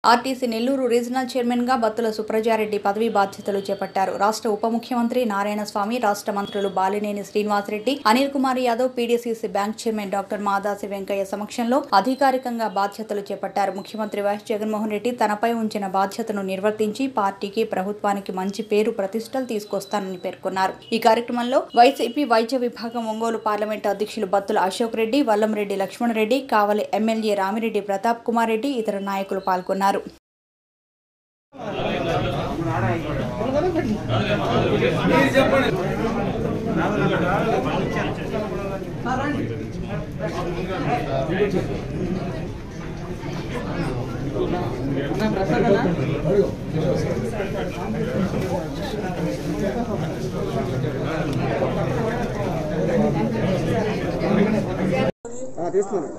RTC Nellore regional chairman గా బత్తుల సుప్రజారెడ్డి పదవి బాధ్యతలు చేపట్టారు రాష్ట్ర ఉప ముఖ్యమంత్రి నారాయణ స్వామి రాష్ట్ర మంత్రులు Balineni Srinivasareddy Anil Kumar Yadav PDCC bank chairman doctor Madasi Venkaiah సమక్షంలో అధికారికంగా బాధ్యతలు చేపట్టారు ముఖ్యమంత్రి వైఎస్ జగన్మోహన్ రెడ్డి తనపై ఉంచిన బాధ్యతను నిర్వర్తించి పార్టీకి ప్రభుత్వానికి మంచి పేరు ప్రతిష్టలు తీసుకొస్తానని పేర్కొన్నారు ఈ కార్యక్రమంలో వైసీపీ వైద్య విభాగం ఒంగోలు పార్లమెంటు అధ్యక్షులు బత్తుల అశోక్ రెడ్డి వల్లంరెడ్డి లక్ష్మణరెడ్డి కావలి ఎమ్మెల్యే రామిరెడ్డి ప్రతాప్ కుమార్ రెడ్డి ఇతర నాయకులు పాల్గొన్నారు తీస్తున్నాను